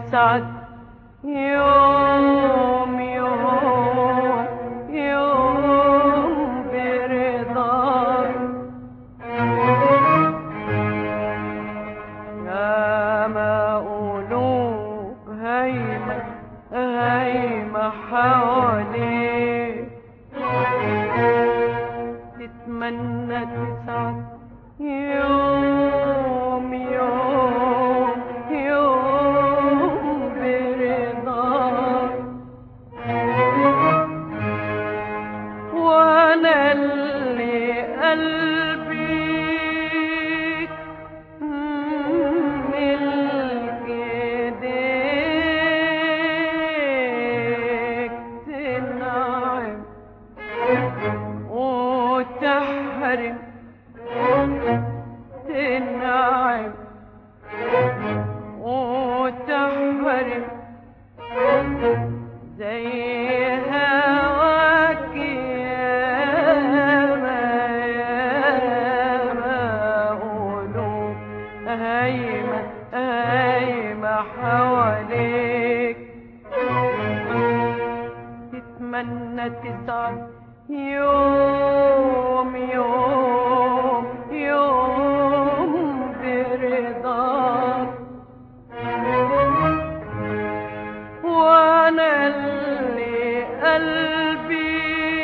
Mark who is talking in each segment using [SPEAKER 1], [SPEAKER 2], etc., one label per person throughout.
[SPEAKER 1] تسعد يوم يوم يوم برضاك يا ما قلوب هايمة هايمة حواليك تتمنى تسعد يوم يوم يوم برضاك وانا اللي قلبي ملك ايديك تنعم وتحرم تنعم وتحرم زي هواك ياما ياما قلوب هايمة هايمة حواليك تتمنى تسعد يوم يوم يوم برضاك وانا اللي قلبي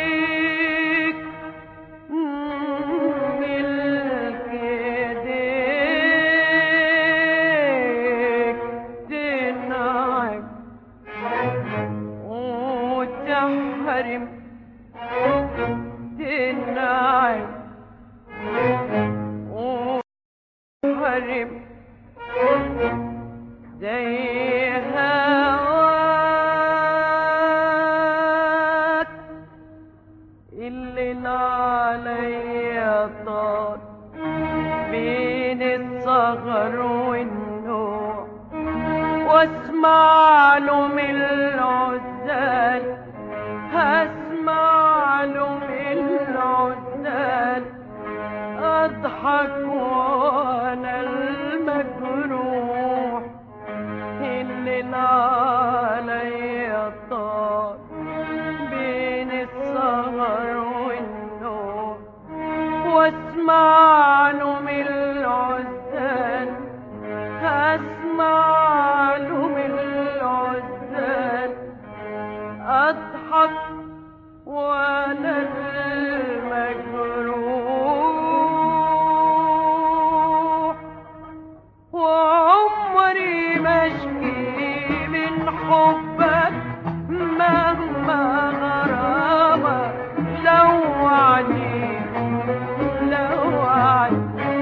[SPEAKER 1] ملك ايديك تنعم وتحرم تنعم وتحرم زي هواك اللي عليا طار بين الصغر والنوع واسمع له من العزال هسمع له من العزال اضحك وانا المجروح اللي عليا طار بين السهر والنوم واسمع له من العزال هسمع له من العزال اضحك وانا المجروح وعمري مشكي من حبك مهما غرامك لو عني لو عني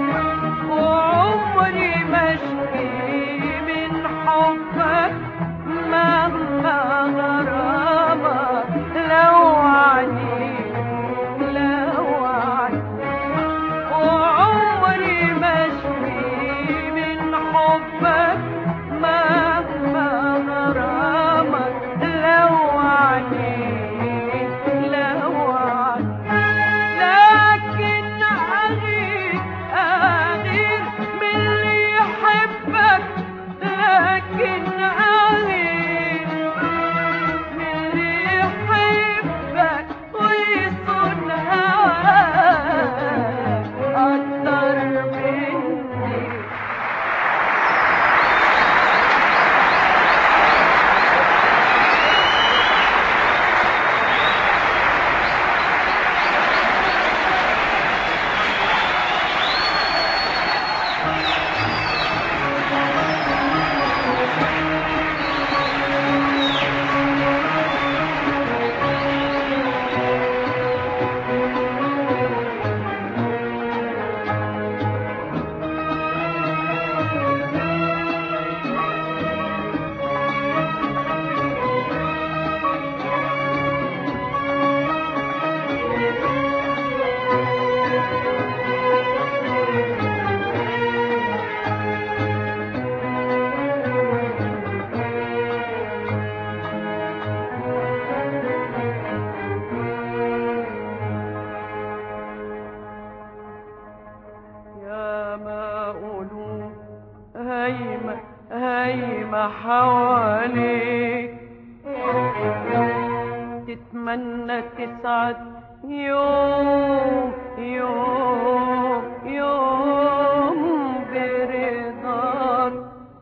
[SPEAKER 1] ولا تسعد يوم يوم يوم برضاك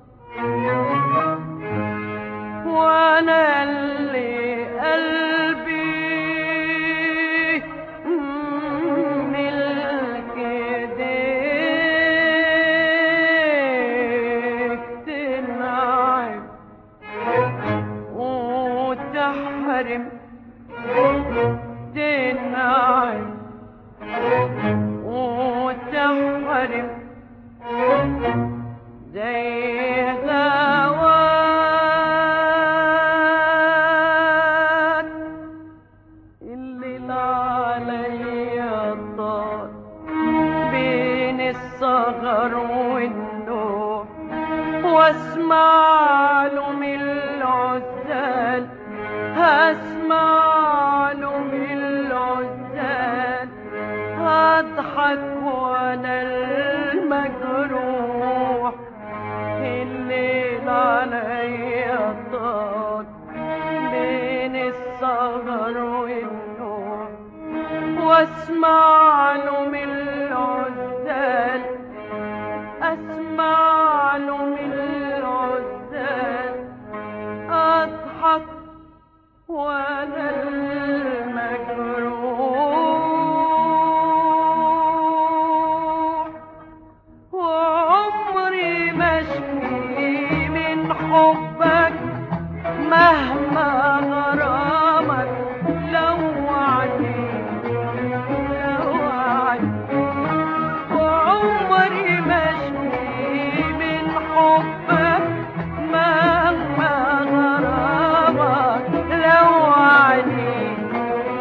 [SPEAKER 1] وانا اللي قلبي ملك ايديك تنعم وتحرم تنعم وتحرم زي هواك الليل عليا طار بين السهر والنوم واسمع له من العزال هسمع له من العزال هضحك وانا المجروح الليل عليا طال بين السهر والنوم واسمع له من العزال اسمع له من العزال اضحك وانا المجروح وعمري مشكي من حبك مهما غرامك لوعني لوعني وعمري مشكي من حبك مهما غرامك لوعني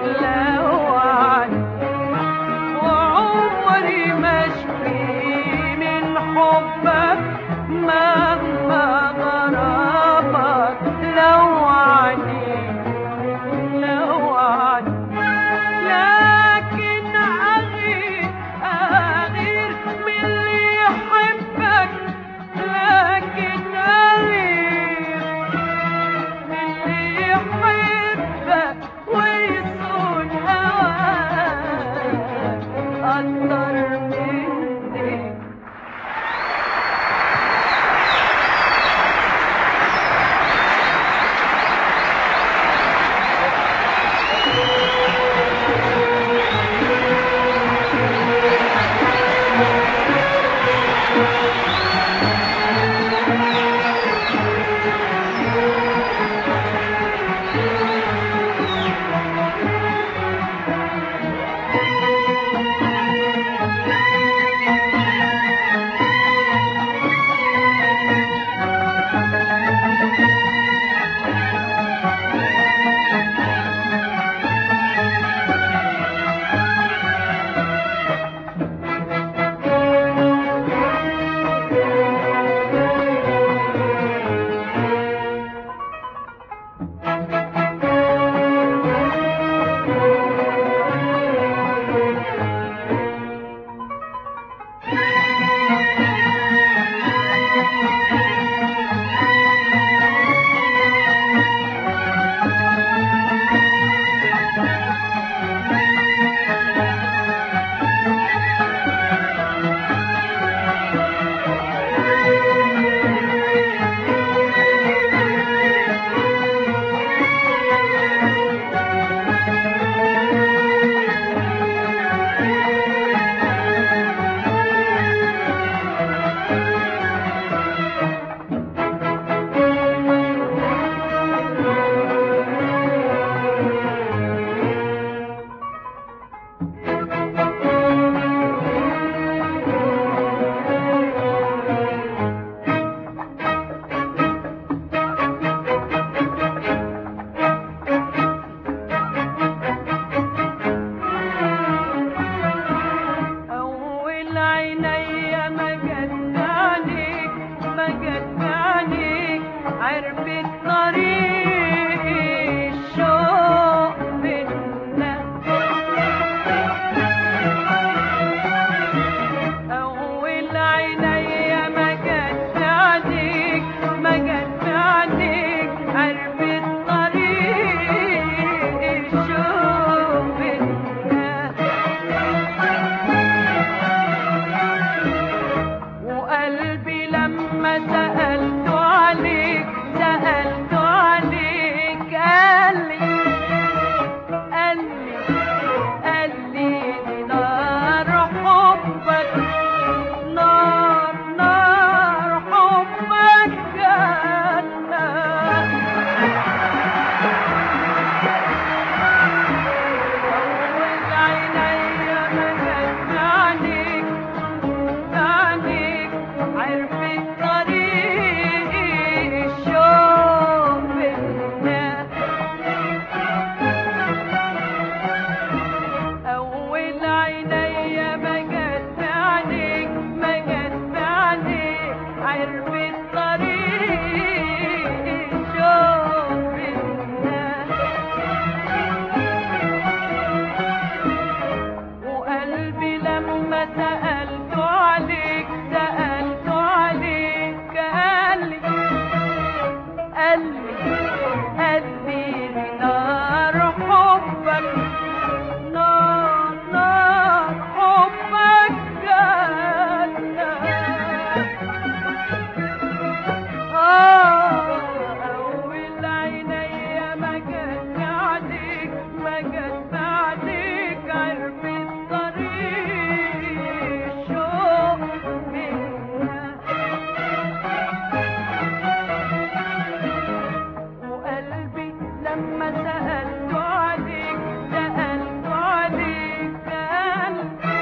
[SPEAKER 1] لما سألت عليك سألت عليك قال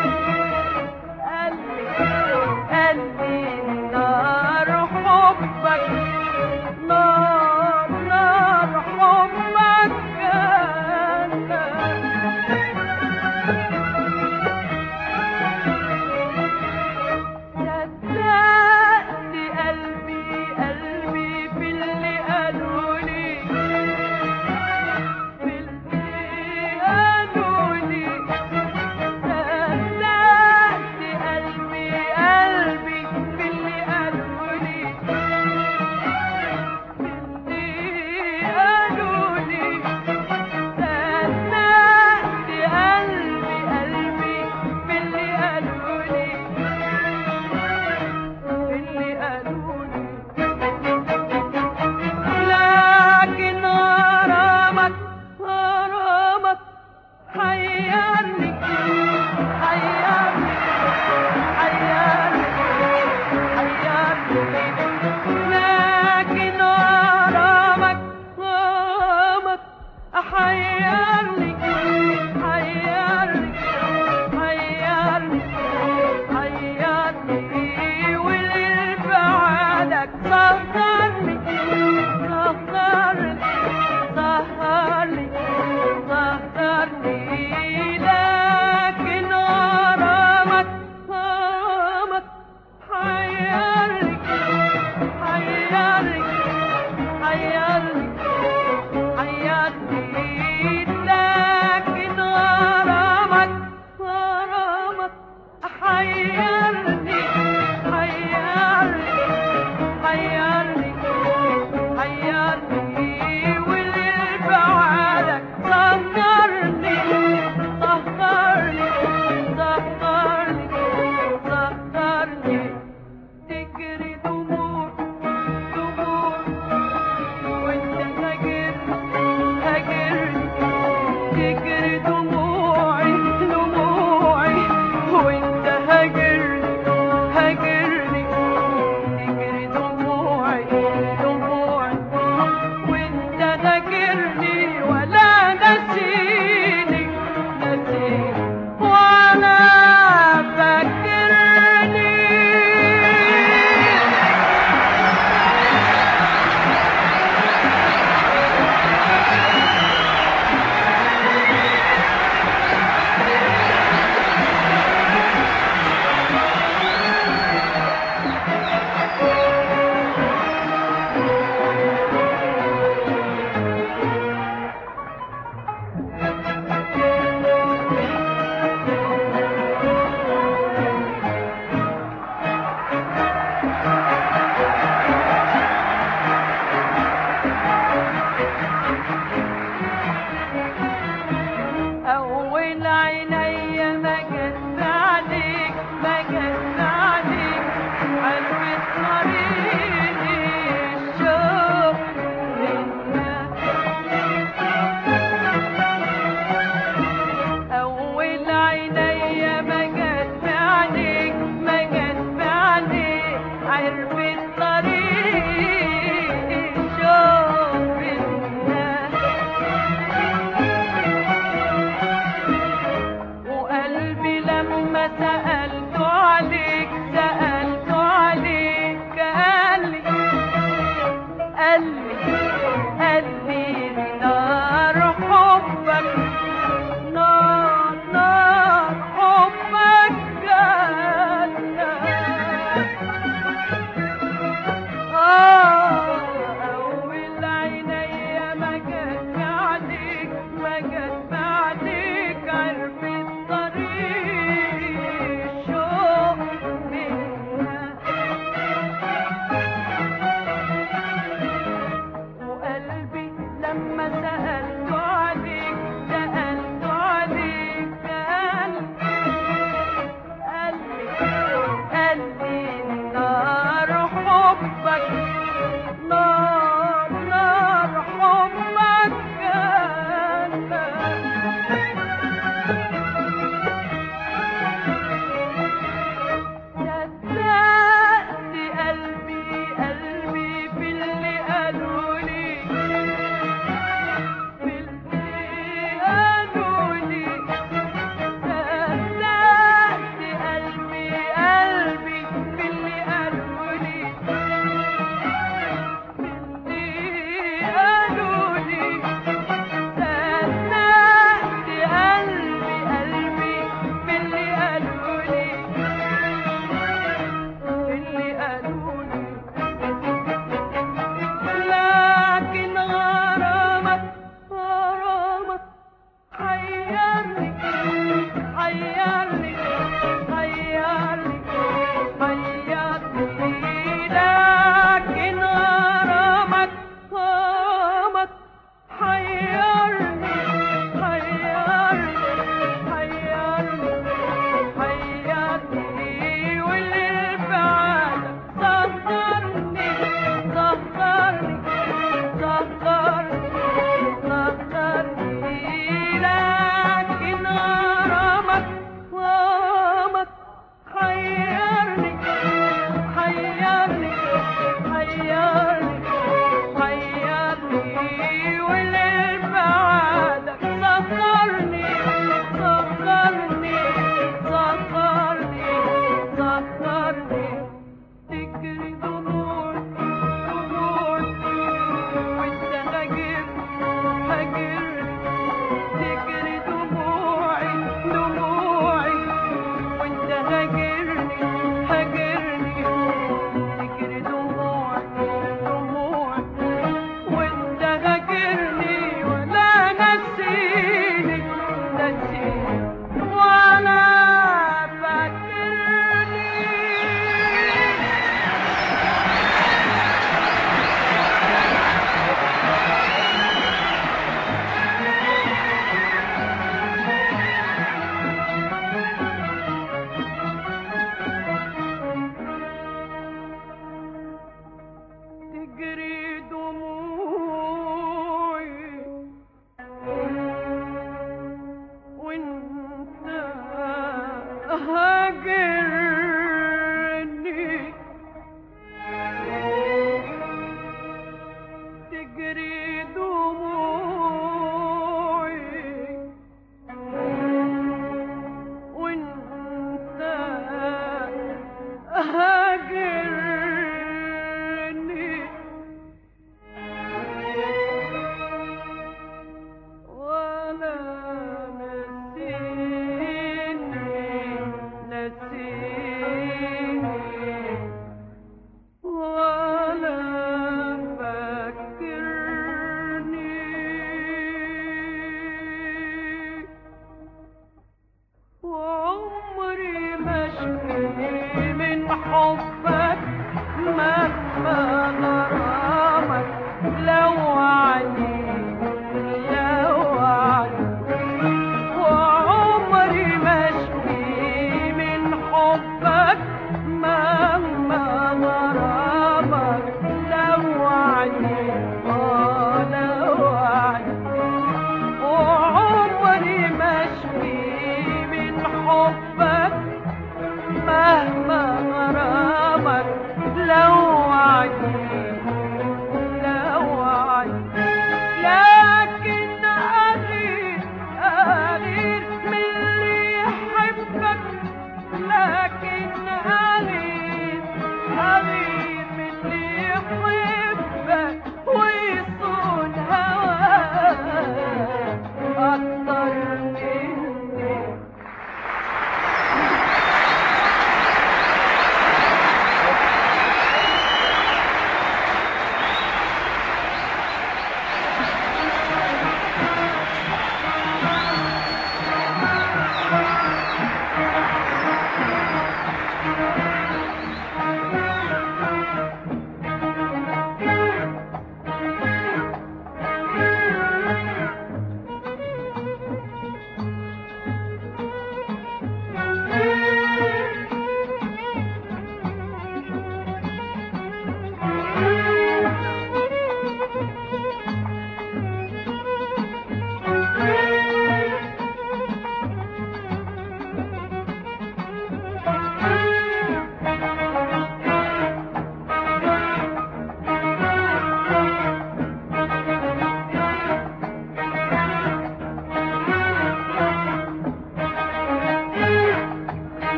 [SPEAKER 1] قلبي قلبي نار حبك نار نار حبك كان صدقت قلبي قلبي باللي قالولي باللي قالولي صدقت قلبي قلبي باللي قالولي باللي قالولي صدقت قلبي قلبي باللي قالولي اللي قالولي لكن غرامك غرامك حيرني حيرني حيرني حيرني لكن غرامك غرامك حيرني حيرني حيرني حيرني واللي بعدك سهرني سهرني سهرني سهرني لكن غرامك غرامك حيرني حيرني حيرني حيرني لكن غرامك غرامك حيرني حيرني حيرني حيرني واللي بعدك سهرني سهرني سهرني سهرني تجري دموع دموع وانت هاجرني هاجرني تجري دموعي دموعي وانت هاجرني هاجرني تجري دموعي دموعي وانت هاجرني ولا نسيني نسيني ولا فاكرني أول عيني ما جت عليك ما جت عليك عرفت طريق الشوق منك أول عيني ما جت عليك ما جت عليك عرفت طريق الشوق منك وقلبي لما سألت عليك سألت عليك قالي قالي قالي نار حبك نار نار حبك جنة آه أول عيني ما جت عليك ما جت عليك عرفت طريق الشوق منك وقلبي لما سألت عليك سألت عليك قلبي قلبي نار حبك نار نار حبك كان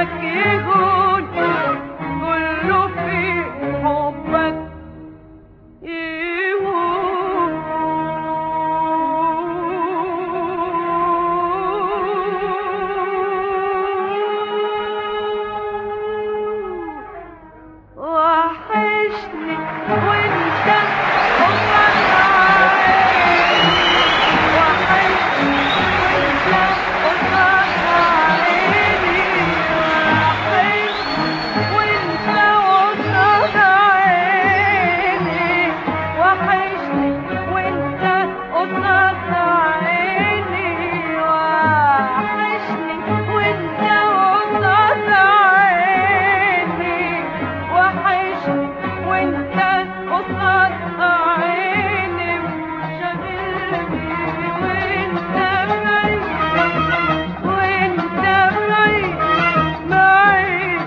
[SPEAKER 1] حبك يهون كله في حبك يهون وحشني وانت قمر عيني وحشني وانت قمر عيني وحشني وانت قمر عيني وحشني وانت قمر عيني وحشني وانت قمر عيني وحشني وانت قصاد عيني شغلني وانت بعيد وانت بعيد بعيد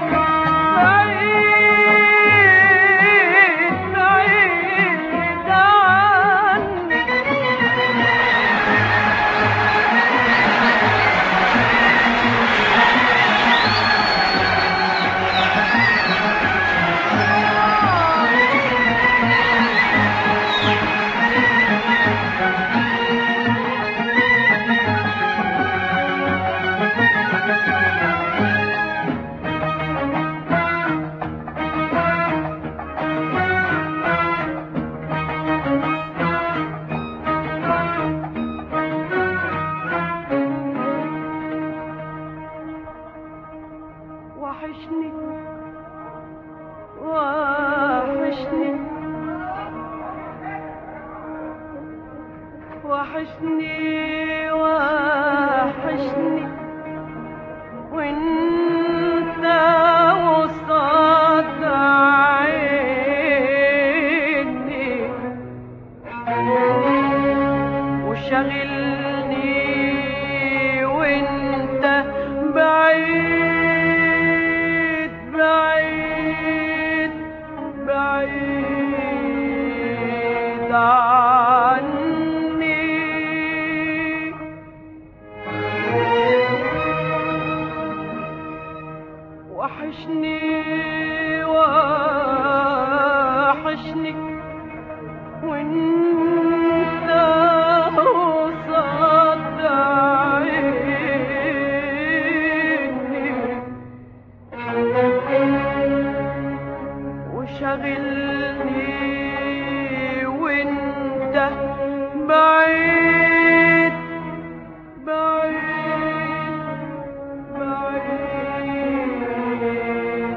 [SPEAKER 1] بعيد بعيد عني وحشني وحشني وحشني وحشني وانت وسط عيني وشغلني وانت بعيد بعيد بعيد عني وحشني وحشني وانت قصاد عيني وشغلني وانت بعيد بعيد بعيد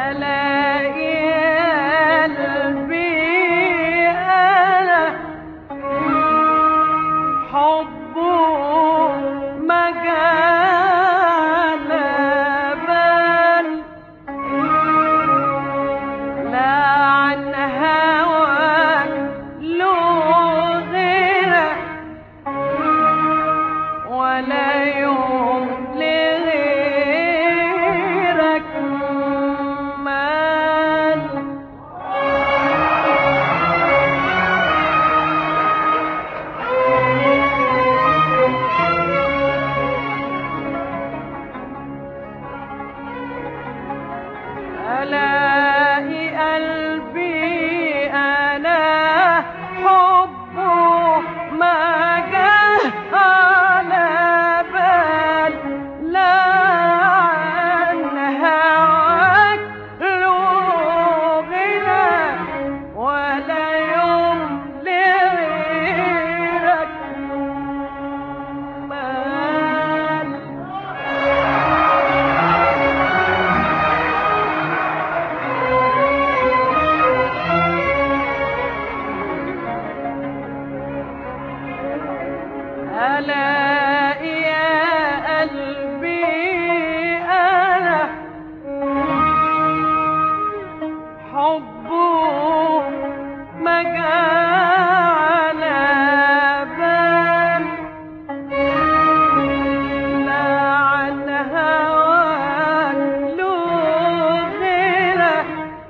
[SPEAKER 1] ألاقي قلبي أنا حبه مجال بال لا عن هواك له غيرك ولا يوم لغيرك مال ألاقي قلبي أنا حبه ما جه على بال لا عن هواك له غنى ولا يوم لغيرك مال ألاقي يا قلبي أنا حبه مجال بال لا عن هواك له غيرك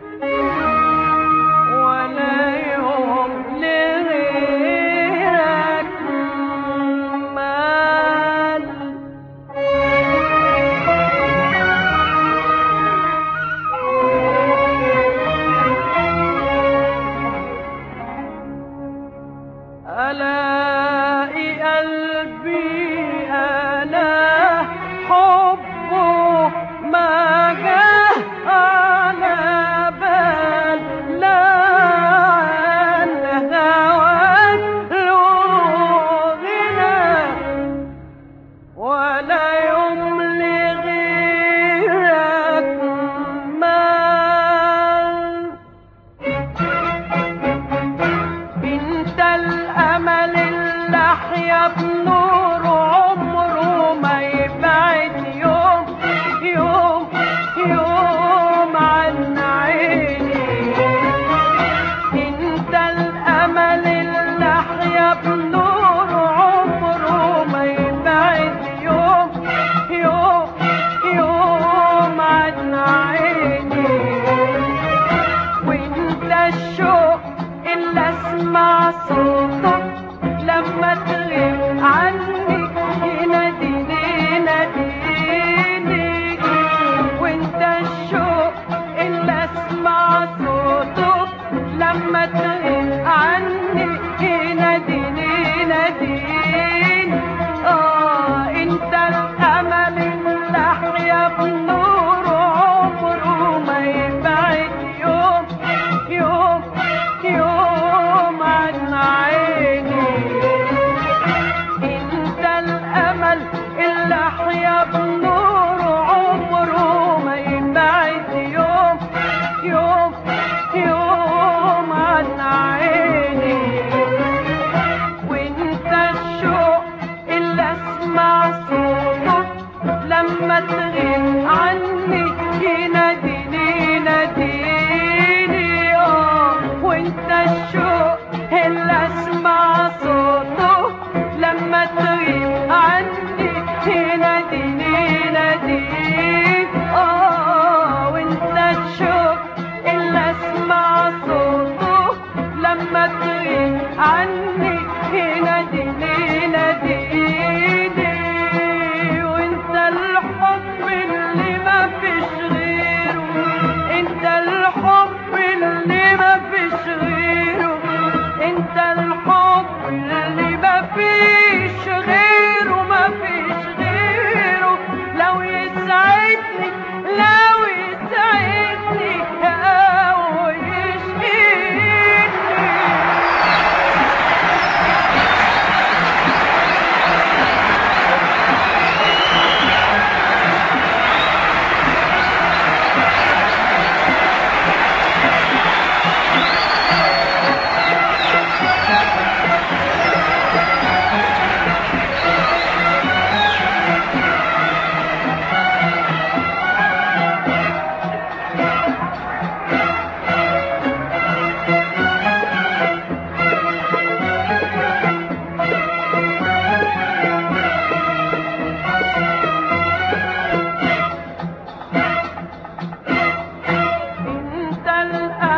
[SPEAKER 1] ولا يوم لغيرك مال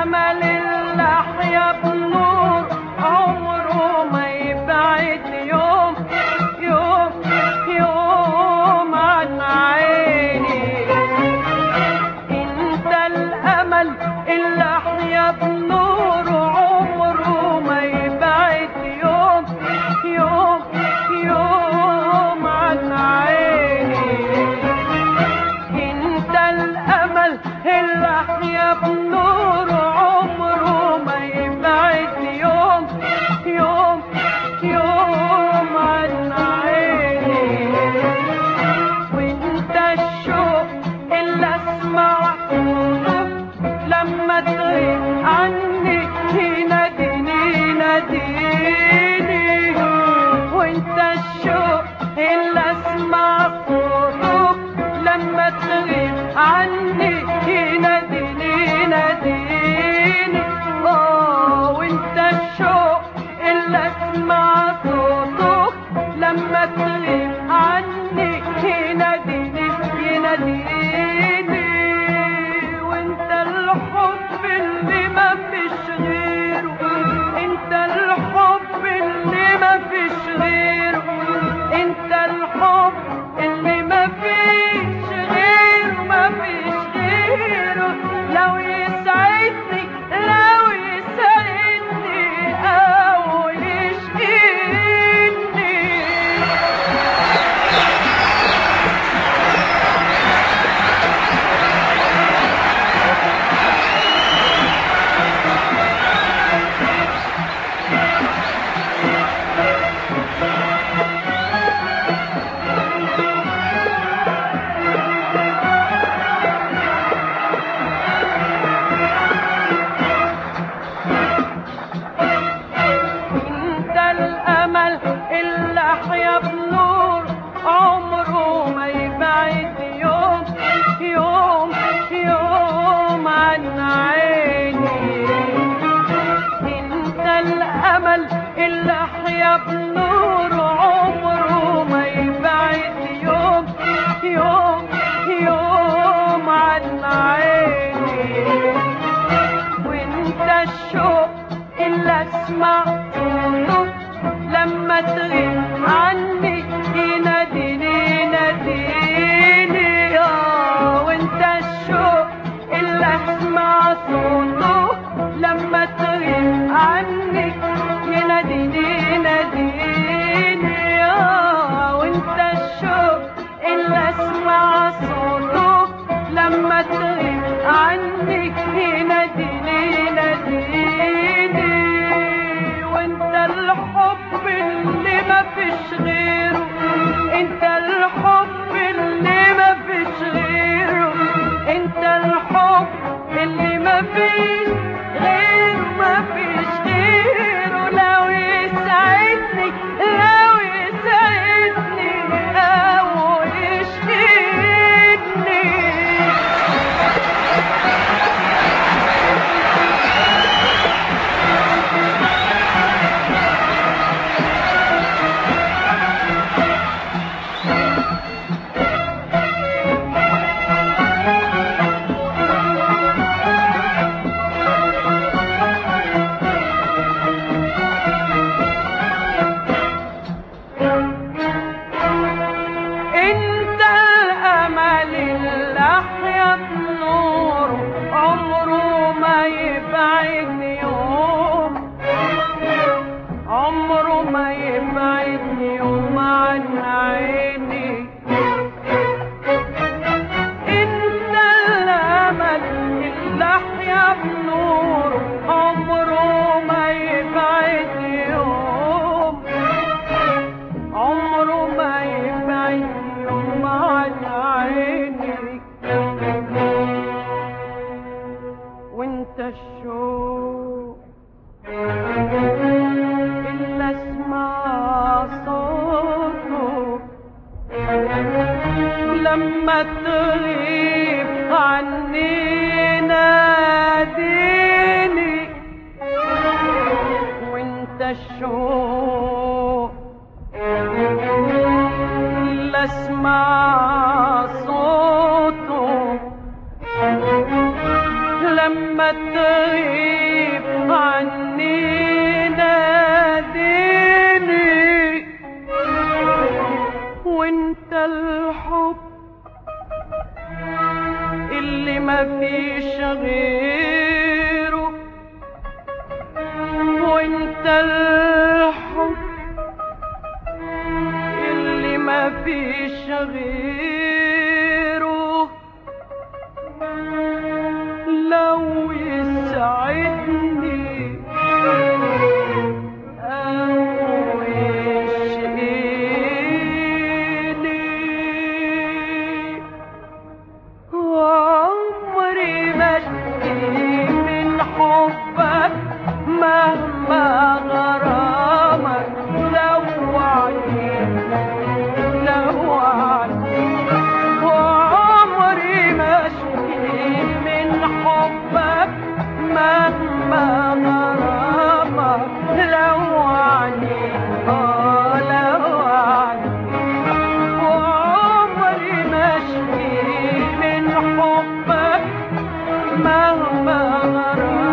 [SPEAKER 1] الأمل اللي أحيا بنور عمره ما يبعد يوم يوم يوم عن عيني انت الامل اللي احيا بنور عمره ما يبعد يوم يوم يوم عن عيني انت الامل اللي احيا بنور عمره ما يبعد يوم يوم يوم عن عيني وانت الشوق اللي اسمع لما تغيب عني يناديني يناديني وانت الشوق اللي اسمع صوتك لما تغيب عني يناديني يناديني اه وانت الشوق اللي اسمع صوتك لما تغيب عني يناديني يناديني وانت الحب اللي ما فيش غيره انت الحب اللي ما فيش غيره انت الحب اللي ما فيش غيره ما فيش غيره لو يسعدني لو يسعدني او يشقيني انت الامل اللي احيا بنور عمره ما يبعد يوم يوم يوم عن عيني انت الامل اللي احيا بنور عمره ما يبعد يوم يوم يوم عن عيني وانت الشوق اللي اسمع صوته لما تغيب عني يناديني يناديني اه وانت الشوق اللي اسمع صوته لما تغيب عني يناديني يناديني اه وانت الشوق اللي اسمع صوته لما تغيب عني يناديني يناديني وانت الحب اللي ما فيش غيره انت الحب اللي ما فيش غيره انت الحب اللي ما فيش غيره ما فيش غيره لو يسعدني لو يسعدني او يشقيني انت الامل اللي احيا بنور عمره ما يبعد يوم عمره ما يبعد يوم عن عيني انت الامل اللي احيا بنور عمره ما يبعد يوم عمره ما يبعد يوم عن عيني وانت الشوق اللي اسمع صوته لما تغيب عني ناديني وانت الشوق اللي اسمع صوته لما ما تغيب عني ناديني وانت الحب اللي ما فيش غيره وانت الحب اللي ما فيش غيره لو يسعدني أو يشقيني وعمري ما اشتكي من حبك مهما غرامك لو عيني لو عيني وعمري ما اشتكي من حبك مهما غرامك لو عني اه لو عني وعمري ما اشكي من حبك مهما غرامك